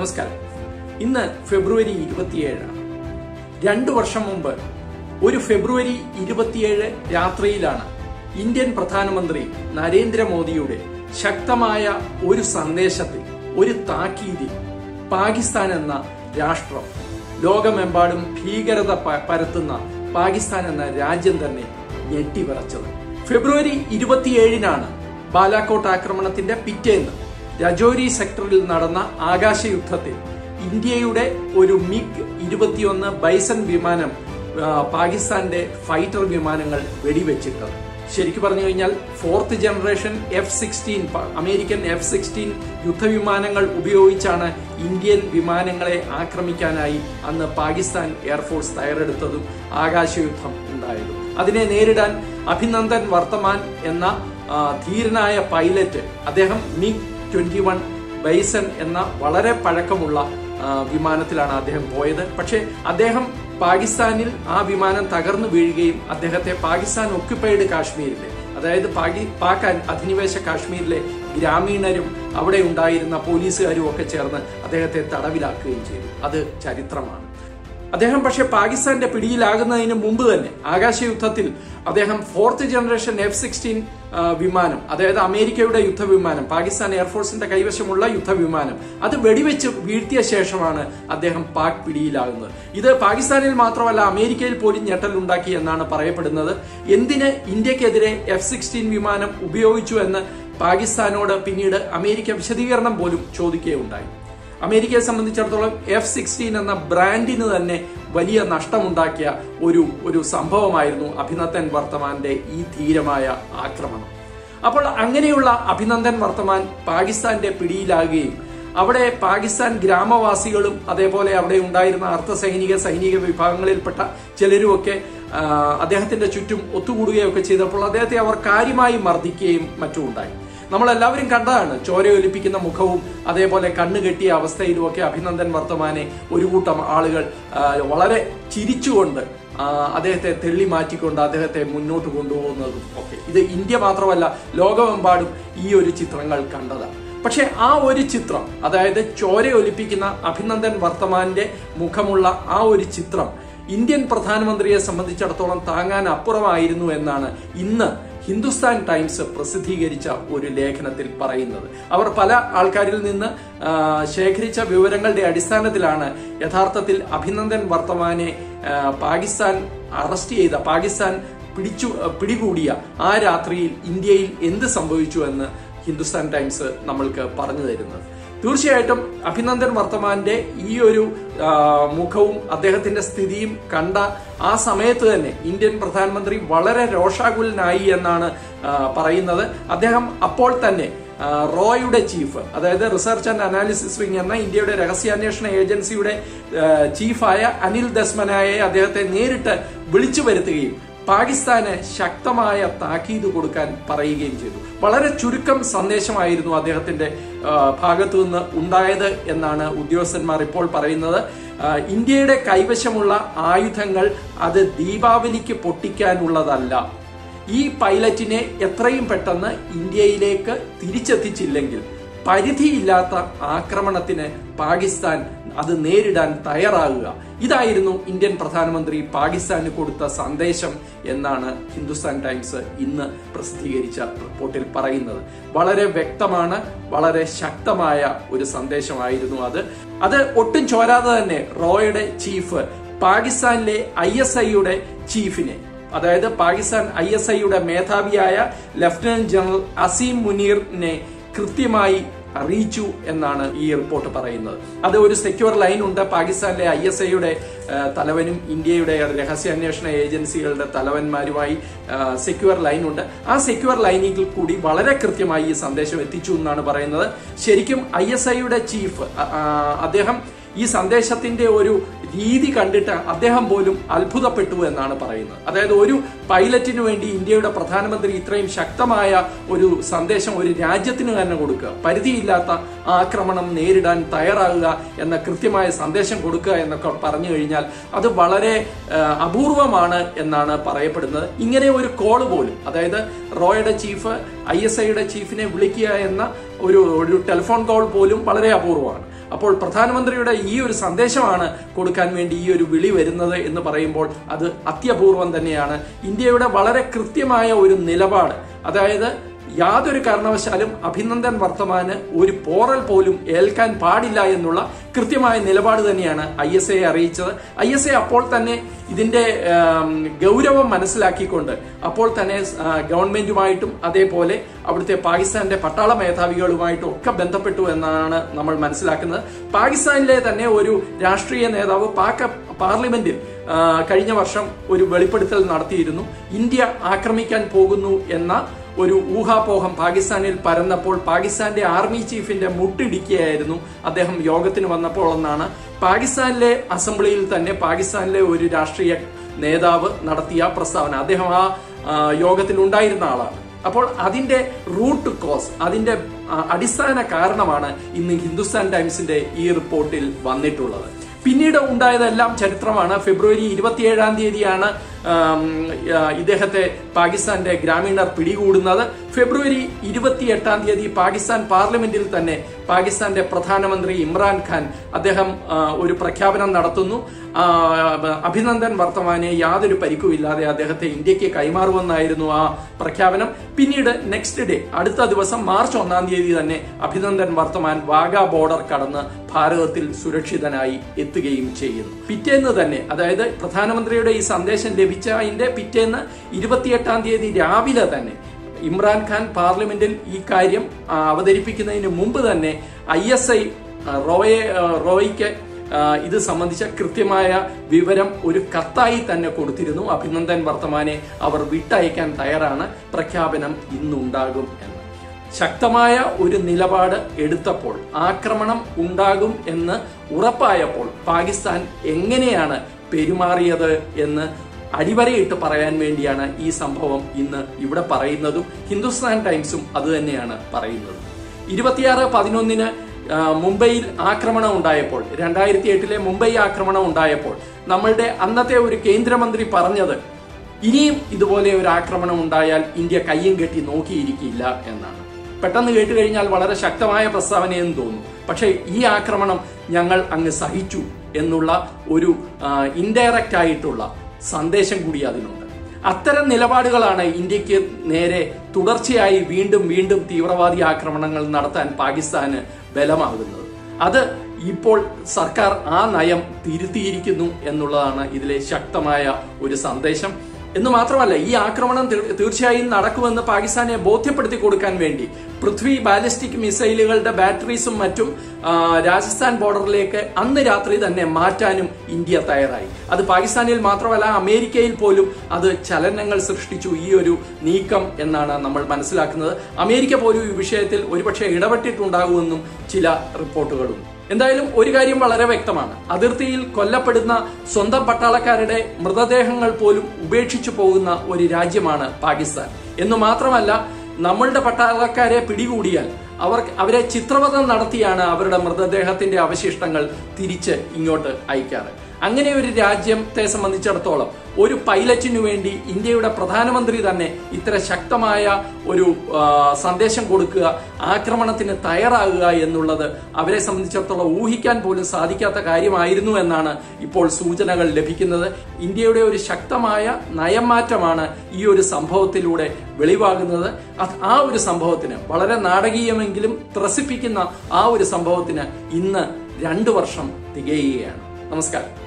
നമസ്കാരം ഇന്ന് ഫെബ്രുവരി ഇരുപത്തിയേഴാണ് രണ്ടു വർഷം മുമ്പ് ഒരു ഫെബ്രുവരി ഇരുപത്തിയേഴ് രാത്രിയിലാണ് ഇന്ത്യൻ പ്രധാനമന്ത്രി നരേന്ദ്രമോദിയുടെ ശക്തമായ ഒരു സന്ദേശത്തിൽ ഒരു താക്കീതിൽ പാകിസ്ഥാൻ എന്ന രാഷ്ട്രം ലോകമെമ്പാടും ഭീകരത പ- പരത്തുന്ന പാകിസ്ഥാൻ എന്ന രാജ്യം തന്നെ ഞെട്ടിവിറച്ചത് ഫെബ്രുവരി ഇരുപത്തിയേഴിനാണ് ബാലാക്കോട്ട് ആക്രമണത്തിന്റെ പിറ്റേന്ന് രജോരി സെക്ടറിൽ നടന്ന ആകാശയുദ്ധത്തിൽ ഇന്ത്യയുടെ ഒരു മിഗ് ഇരുപത്തിയൊന്ന് ബൈസൺ വിമാനം ആ, പാകിസ്ഥാന്റെ ഫൈറ്റർ വിമാനങ്ങൾ വെടിവെച്ചിട്ടത് ശരിക്കും പറഞ്ഞു കഴിഞ്ഞാൽ fourth generation F sixteen American F sixteen യുദ്ധവിമാനങ്ങൾ ഉപയോഗിച്ചാണ് ഇന്ത്യൻ വിമാനങ്ങളെ ആക്രമിക്കാനായി അന്ന് പാകിസ്ഥാൻ എയർഫോഴ്സ് തയ്യാറെടുത്തതും ആകാശയുദ്ധം ഉണ്ടായതും അതിനെ നേരിടാൻ അഭിനന്ദൻ വർത്തമാൻ എന്ന ആ, ധീരനായ പൈലറ്റ് അദ്ദേഹം മിഗ് ട്വന്റി വൺ ബൈസൺ എന്ന വളരെ പഴക്കമുള്ള ആ, വിമാനത്തിലാണ് അദ്ദേഹം പോയത് പക്ഷേ അദ്ദേഹം പാകിസ്ഥാനിൽ ആ വിമാനം തകർന്നു വീഴുകയും അദ്ദേഹത്തെ പാകിസ്ഥാൻ ഒക്യുപ്പൈഡ് കാശ്മീരിലെ അതായത് പാകി പാക് അധിനിവേശ കാശ്മീരിലെ ഗ്രാമീണരും അവിടെ ഉണ്ടായിരുന്ന പോലീസുകാരും ഒക്കെ ചേർന്ന് അദ്ദേഹത്തെ തടവിലാക്കുകയും ചെയ്തു അത് ചരിത്രമാണ് അദ്ദേഹം പക്ഷേ പാകിസ്ഥാന്റെ പിടിയിലാകുന്നതിന് മുമ്പ് തന്നെ ആകാശയുദ്ധത്തിൽ അദ്ദേഹം ഫോർത്ത് ജനറേഷൻ എഫ് സിക്സ്റ്റീൻ വിമാനം അതായത് അമേരിക്കയുടെ യുദ്ധവിമാനം പാകിസ്ഥാൻ എയർഫോഴ്സിന്റെ കൈവശമുള്ള യുദ്ധവിമാനം അത് വെടിവെച്ച് വീഴ്ത്തിയ ശേഷമാണ് അദ്ദേഹം പാക് പിടിയിലാകുന്നത് ഇത് പാകിസ്ഥാനിൽ മാത്രമല്ല അമേരിക്കയിൽ പോലും ഞെട്ടലുണ്ടാക്കി എന്നാണ് പറയപ്പെടുന്നത് എന്തിന് ഇന്ത്യക്കെതിരെ എഫ് സിക്സ്റ്റീൻ വിമാനം ഉപയോഗിച്ചു എന്ന് പാകിസ്ഥാനോട് പിന്നീട് അമേരിക്ക വിശദീകരണം പോലും ചോദിക്കുകയുണ്ടായി അമേരിക്കയെ സംബന്ധിച്ചിടത്തോളം എഫ് സിക്സ്റ്റീൻ എന്ന ബ്രാൻഡിന് തന്നെ വലിയ നഷ്ടമുണ്ടാക്കിയ ഒരു ഒരു സംഭവമായിരുന്നു അഭിനന്ദൻ വർത്തമാന്റെ ഈ ധീരമായ ആക്രമണം അപ്പോൾ അങ്ങനെയുള്ള അഭിനന്ദൻ വർത്തമാൻ പാകിസ്ഥാന്റെ പിടിയിലാകുകയും അവിടെ പാകിസ്ഥാൻ ഗ്രാമവാസികളും അതേപോലെ അവിടെ ഉണ്ടായിരുന്ന അർദ്ധ സൈനിക സൈനിക വിഭാഗങ്ങളിൽപ്പെട്ട ചിലരുമൊക്കെ ആ, അദ്ദേഹത്തിന്റെ ചുറ്റും ഒത്തുകൂടുകയൊക്കെ ചെയ്തപ്പോൾ അദ്ദേഹത്തെ അവർ കാര്യമായി മർദ്ദിക്കുകയും മറ്റും ഉണ്ടായി നമ്മളെല്ലാവരും കണ്ടതാണ് ചോരയൊലിപ്പിക്കുന്ന മുഖവും അതേപോലെ കണ്ണു കെട്ടിയ അവസ്ഥയിലും ഒക്കെ അഭിനന്ദൻ വർത്തമാനെ ഒരു കൂട്ടം ആളുകൾ ആ, വളരെ ചിരിച്ചുകൊണ്ട് ആ, അദ്ദേഹത്തെ തെള്ളി മാറ്റിക്കൊണ്ട് അദ്ദേഹത്തെ മുന്നോട്ട് കൊണ്ടുപോകുന്നതും ഒക്കെ ഇത് ഇന്ത്യ മാത്രമല്ല ലോകമെമ്പാടും ഈ ഒരു ചിത്രങ്ങൾ കണ്ടതാണ് പക്ഷെ ആ ഒരു ചിത്രം അതായത് ചോരയൊലിപ്പിക്കുന്ന അഭിനന്ദൻ വർത്തമാന്റെ മുഖമുള്ള ആ ഒരു ചിത്രം ഇന്ത്യൻ പ്രധാനമന്ത്രിയെ സംബന്ധിച്ചിടത്തോളം താങ്ങാൻ അപ്പുറമായിരുന്നു എന്നാണ് ഇന്ന് ഹിന്ദുസ്ഥാൻ ടൈംസ് പ്രസിദ്ധീകരിച്ച ഒരു ലേഖനത്തിൽ പറയുന്നത് അവർ പല ആൾക്കാരിൽ നിന്ന് ആ, ശേഖരിച്ച വിവരങ്ങളുടെ അടിസ്ഥാനത്തിലാണ് യഥാർത്ഥത്തിൽ അഭിനന്ദൻ വർത്തമാനെ ആ, പാകിസ്ഥാൻ അറസ്റ്റ് ചെയ്ത പാകിസ്ഥാൻ പിടിച്ചു പിടികൂടിയ ആ രാത്രിയിൽ ഇന്ത്യയിൽ എന്ത് സംഭവിച്ചു എന്ന് ഹിന്ദുസ്ഥാൻ ടൈംസ് നമ്മൾക്ക് പറഞ്ഞു തരുന്നത് തീർച്ചയായിട്ടും അഭിനന്ദൻ വർത്തമാന്റെ ഈ ഒരു ആ, മുഖവും അദ്ദേഹത്തിന്റെ സ്ഥിതിയും കണ്ട ആ സമയത്ത് തന്നെ ഇന്ത്യൻ പ്രധാനമന്ത്രി വളരെ രോഷാകുലനായി എന്നാണ് ആ, പറയുന്നത് അദ്ദേഹം അപ്പോൾ തന്നെ ആ, റോയുടെ ചീഫ് അതായത് റിസർച്ച് ആൻഡ് അനാലിസിസ് വിങ് എന്ന ഇന്ത്യയുടെ രഹസ്യാന്വേഷണ ഏജൻസിയുടെ ആ, ചീഫായ അനിൽ ദസ്മനായെ അദ്ദേഹത്തെ നേരിട്ട് വിളിച്ചു വരുത്തുകയും പാകിസ്ഥാന് ശക്തമായ താക്കീത് കൊടുക്കാൻ പറയുകയും ചെയ്തു വളരെ ചുരുക്കം സന്ദേശമായിരുന്നു അദ്ദേഹത്തിന്റെ ആ, ഭാഗത്തു നിന്ന് ഉണ്ടായത് എന്നാണ് ഉദ്യോഗസ്ഥന്മാർ ഇപ്പോൾ പറയുന്നത് ആ, ഇന്ത്യയുടെ കൈവശമുള്ള ആയുധങ്ങൾ അത് ദീപാവലിക്ക് പൊട്ടിക്കാനുള്ളതല്ല ഈ പൈലറ്റിനെ എത്രയും പെട്ടെന്ന് ഇന്ത്യയിലേക്ക് തിരിച്ചെത്തിച്ചില്ലെങ്കിൽ പരിധിയില്ലാത്ത ആക്രമണത്തിന് പാകിസ്ഥാൻ അത് നേരിടാൻ തയ്യാറാകുക ഇതായിരുന്നു ഇന്ത്യൻ പ്രധാനമന്ത്രി പാകിസ്ഥാന് കൊടുത്ത സന്ദേശം എന്നാണ് ഹിന്ദുസ്ഥാൻ ടൈംസ് ഇന്ന് പ്രസിദ്ധീകരിച്ച റിപ്പോർട്ടിൽ പറയുന്നത് വളരെ വ്യക്തമാണ് വളരെ ശക്തമായ ഒരു സന്ദേശമായിരുന്നു അത് അത് ഒട്ടും ചോരാതെ തന്നെ റോയുടെ ചീഫ് പാകിസ്ഥാനിലെ ഐ എസ് ഐയുടെ ചീഫിനെ അതായത് പാകിസ്ഥാൻ ഐ എസ് ഐയുടെ മേധാവിയായ ലഫ്റ്റനന്റ് ജനറൽ അസീം മുനീറിനെ കൃത്യമായി അറിയിച്ചു എന്നാണ് ഈ റിപ്പോർട്ട് പറയുന്നത് അത് ഒരു സെക്യൂർ ലൈൻ ഉണ്ട് പാകിസ്ഥാനിലെ ഐ എസ് ഐയുടെ തലവനും ഇന്ത്യയുടെ രഹസ്യാന്വേഷണ ഏജൻസികളുടെ തലവന്മാരുമായി സെക്യൂർ ലൈൻ ഉണ്ട് ആ സെക്യൂർ ലൈനിൽ കൂടി വളരെ കൃത്യമായി ഈ സന്ദേശം എത്തിച്ചു എന്നാണ് പറയുന്നത് ശരിക്കും ഐ എസ് ഐയുടെ ചീഫ് അദ്ദേഹം ഈ സന്ദേശത്തിന്റെ ഒരു രീതി കണ്ടിട്ട് അദ്ദേഹം പോലും അത്ഭുതപ്പെട്ടു എന്നാണ് പറയുന്നത് അതായത് ഒരു പൈലറ്റിന് വേണ്ടി ഇന്ത്യയുടെ പ്രധാനമന്ത്രി ഇത്രയും ശക്തമായ ഒരു സന്ദേശം ഒരു രാജ്യത്തിന് തന്നെ കൊടുക്കുക പരിധിയില്ലാത്ത ആക്രമണം നേരിടാൻ തയ്യാറാകുക എന്ന കൃത്യമായ സന്ദേശം കൊടുക്കുക എന്നൊക്കെ പറഞ്ഞു കഴിഞ്ഞാൽ അത് വളരെ ആ, അപൂർവമാണ് എന്നാണ് പറയപ്പെടുന്നത് ഇങ്ങനെ ഒരു കോള് പോലും അതായത് റോയുടെ ചീഫ് ഐ എസ് ഐയുടെ ചീഫിനെ വിളിക്കുക എന്ന ഒരു ഒരു ടെലിഫോൺ കോൾ പോലും വളരെ അപൂർവമാണ് അപ്പോൾ പ്രധാനമന്ത്രിയുടെ ഈ ഒരു സന്ദേശമാണ് കൊടുക്കാൻ വേണ്ടി ഈ ഒരു വിളി വരുന്നത് എന്ന് പറയുമ്പോൾ അത് അത്യപൂർവം തന്നെയാണ് ഇന്ത്യയുടെ വളരെ കൃത്യമായ ഒരു നിലപാട് അതായത് യാതൊരു കാരണവശാലും അഭിനന്ദൻ വർത്തമാന് ഒരു പോറൽ പോലും ഏൽക്കാൻ പാടില്ല എന്നുള്ള കൃത്യമായ നിലപാട് തന്നെയാണ് ഐ എസ് എ അറിയിച്ചത് ഐ എസ് എ അപ്പോൾ തന്നെ ഇതിന്റെ ആം, ഗൗരവം മനസ്സിലാക്കിക്കൊണ്ട് അപ്പോൾ തന്നെ ആ, ഗവൺമെന്റുമായിട്ടും അതേപോലെ അവിടുത്തെ പാകിസ്ഥാന്റെ പട്ടാള മേധാവികളുമായിട്ടും ഒക്കെ ബന്ധപ്പെട്ടു എന്നാണ് നമ്മൾ മനസ്സിലാക്കുന്നത് പാകിസ്ഥാനിലെ തന്നെ ഒരു രാഷ്ട്രീയ നേതാവ് പാക് പാർലമെന്റിൽ ആ, കഴിഞ്ഞ വർഷം ഒരു വെളിപ്പെടുത്തൽ നടത്തിയിരുന്നു ഇന്ത്യ ആക്രമിക്കാൻ പോകുന്നു എന്ന ഒരു ഊഹാപോഹം പാകിസ്ഥാനിൽ പരന്നപ്പോൾ പാകിസ്ഥാന്റെ ആർമി ചീഫിന്റെ മുട്ടിടിക്കുകയായിരുന്നു അദ്ദേഹം യോഗത്തിന് വന്നപ്പോൾ എന്നാണ് പാകിസ്ഥാനിലെ അസംബ്ലിയിൽ തന്നെ പാകിസ്ഥാനിലെ ഒരു രാഷ്ട്രീയ നേതാവ് നടത്തിയ പ്രസ്താവന അദ്ദേഹം ആ ആ, യോഗത്തിൽ ഉണ്ടായിരുന്ന ആളാണ് അപ്പോൾ അതിന്റെ റൂട്ട് കോസ് അതിന്റെ ആ, അടിസ്ഥാന കാരണമാണ് ഇന്ന് ഹിന്ദുസ്ഥാൻ ടൈംസിന്റെ ഈ റിപ്പോർട്ടിൽ വന്നിട്ടുള്ളത് പിന്നീട് ഉണ്ടായതെല്ലാം ചരിത്രമാണ് ഫെബ്രുവരി ഇരുപത്തിയേഴാം തീയതിയാണ് ആം, ആ, ഇദ്ദേഹത്തെ പാകിസ്ഥാന്റെ ഗ്രാമീണർ പിടികൂടുന്നത് ഫെബ്രുവരി ഇരുപത്തിയെട്ടാം തീയതി പാകിസ്ഥാൻ പാർലമെന്റിൽ തന്നെ പാകിസ്ഥാന്റെ പ്രധാനമന്ത്രി ഇമ്രാൻഖാൻ അദ്ദേഹം ആ, ഒരു പ്രഖ്യാപനം നടത്തുന്നു ആ, അഭിനന്ദൻ വർത്തമാനെ യാതൊരു പരിക്കുമില്ലാതെ അദ്ദേഹത്തെ ഇന്ത്യക്ക് കൈമാറുമെന്നായിരുന്നു ആ പ്രഖ്യാപനം പിന്നീട് നെക്സ്റ്റ് ഡേ അടുത്ത ദിവസം മാർച്ച് ഒന്നാം തീയതി തന്നെ അഭിനന്ദൻ വർത്തമാൻ വാഗ ബോർഡർ കടന്ന് ഭാരതത്തിൽ സുരക്ഷിതനായി എത്തുകയും ചെയ്യുന്നു പിറ്റേന്ന് തന്നെ അതായത് പ്രധാനമന്ത്രിയുടെ ഈ സന്ദേശം ലഭിച്ച അതിന്റെ പിറ്റേന്ന് ഇരുപത്തിയെട്ടാം തീയതി രാവിലെ തന്നെ ഇമ്രാൻഖാൻ പാർലമെന്റിൽ ഈ കാര്യം ആ, അവതരിപ്പിക്കുന്നതിന് മുമ്പ് തന്നെ ഐ എസ് ഐ റോയെ ആ, റോയ്ക്ക് ആ, ഇത് സംബന്ധിച്ച കൃത്യമായ വിവരം ഒരു കത്തായി തന്നെ കൊടുത്തിരുന്നു അഭിനന്ദൻ വർത്തമാനെ അവർ വിട്ടയക്കാൻ തയ്യാറാണ് പ്രഖ്യാപനം ഇന്നുണ്ടാകും എന്ന് ശക്തമായ ഒരു നിലപാട് എടുത്തപ്പോൾ ആക്രമണം ഉണ്ടാകും എന്ന് ഉറപ്പായപ്പോൾ പാകിസ്ഥാൻ എങ്ങനെയാണ് പെരുമാറിയത് എന്ന് അടിവരയിട്ട് പറയാൻ വേണ്ടിയാണ് ഈ സംഭവം ഇന്ന് ഇവിടെ പറയുന്നതും ഹിന്ദുസ്ഥാൻ ടൈംസും അത് തന്നെയാണ് പറയുന്നത് ഇരുപത്തിയാറ് പതിനൊന്നിന് ആ, മുംബൈയിൽ ആക്രമണം ഉണ്ടായപ്പോൾ രണ്ടായിരത്തി എട്ടിലെ മുംബൈ ആക്രമണം ഉണ്ടായപ്പോൾ നമ്മളുടെ അന്നത്തെ ഒരു കേന്ദ്രമന്ത്രി പറഞ്ഞത് ഇനിയും ഇതുപോലെ ഒരു ആക്രമണം ഉണ്ടായാൽ ഇന്ത്യ കയ്യും കെട്ടി നോക്കിയിരിക്കില്ല എന്നാണ് പെട്ടെന്ന് കേട്ട് കഴിഞ്ഞാൽ വളരെ ശക്തമായ പ്രസ്താവനയെന്ന് തോന്നുന്നു പക്ഷേ ഈ ആക്രമണം ഞങ്ങൾ അങ്ങ് സഹിച്ചു എന്നുള്ള ഒരു ഇൻഡയറക്റ്റ് ആയിട്ടുള്ള സന്ദേശം കൂടി അതിനുണ്ട് അത്തരം നിലപാടുകളാണ് ഇന്ത്യക്ക് നേരെ തുടർച്ചയായി വീണ്ടും വീണ്ടും തീവ്രവാദി ആക്രമണങ്ങൾ നടത്താൻ പാകിസ്ഥാന് ബലമാകുന്നത് അത് ഇപ്പോൾ സർക്കാർ ആ നയം തിരുത്തിയിരിക്കുന്നു എന്നുള്ളതാണ് ഇതിലെ ശക്തമായ ഒരു സന്ദേശം എന്ന് മാത്രമല്ല ഈ ആക്രമണം തീർ- തീർച്ചയായും നടക്കുമെന്ന് പാകിസ്ഥാനെ ബോധ്യപ്പെടുത്തി കൊടുക്കാൻ വേണ്ടി പൃഥ്വി ബാലിസ്റ്റിക് മിസൈലുകളുടെ ബാറ്ററീസും മറ്റും ആ, രാജസ്ഥാൻ ബോർഡറിലേക്ക് അന്ന് രാത്രി തന്നെ മാറ്റാനും ഇന്ത്യ തയ്യാറായി അത് പാകിസ്ഥാനിൽ മാത്രമല്ല അമേരിക്കയിൽ പോലും അത് ചലനങ്ങൾ സൃഷ്ടിച്ചു ഈ ഒരു നീക്കം എന്നാണ് നമ്മൾ മനസ്സിലാക്കുന്നത് അമേരിക്ക പോലും ഈ വിഷയത്തിൽ ഒരുപക്ഷെ ഇടപെട്ടിട്ടുണ്ടാകുമെന്നും ചില റിപ്പോർട്ടുകളുണ്ട് എന്തായാലും ഒരു കാര്യം വളരെ വ്യക്തമാണ് അതിർത്തിയിൽ കൊല്ലപ്പെടുന്ന സ്വന്തം പട്ടാളക്കാരുടെ മൃതദേഹങ്ങൾ പോലും ഉപേക്ഷിച്ചു പോകുന്ന ഒരു രാജ്യമാണ് പാകിസ്ഥാൻ എന്നു മാത്രമല്ല നമ്മളുടെ പട്ടാളക്കാരെ പിടികൂടിയാൽ അവർ അവരെ ചിത്രവധം നടത്തിയാണ് അവരുടെ മൃതദേഹത്തിന്റെ അവശിഷ്ടങ്ങൾ തിരിച്ച് ഇങ്ങോട്ട് അയക്കാറ് അങ്ങനെ ഒരു രാജ്യത്തെ സംബന്ധിച്ചിടത്തോളം ഒരു പൈലറ്റിനു വേണ്ടി ഇന്ത്യയുടെ പ്രധാനമന്ത്രി തന്നെ ഇത്ര ശക്തമായ ഒരു ആ, സന്ദേശം കൊടുക്കുക ആക്രമണത്തിന് തയ്യാറാകുക എന്നുള്ളത് അവരെ സംബന്ധിച്ചിടത്തോളം ഊഹിക്കാൻ പോലും സാധിക്കാത്ത കാര്യമായിരുന്നു എന്നാണ് ഇപ്പോൾ സൂചനകൾ ലഭിക്കുന്നത് ഇന്ത്യയുടെ ഒരു ശക്തമായ നയംമാറ്റമാണ് ഈ ഒരു സംഭവത്തിലൂടെ വെളിവാകുന്നത് അത് ആ ഒരു സംഭവത്തിന് വളരെ നാടകീയമെങ്കിലും ത്രസിപ്പിക്കുന്ന ആ ഒരു സംഭവത്തിന് ഇന്ന് രണ്ടു വർഷം തികയുകയാണ് നമസ്കാരം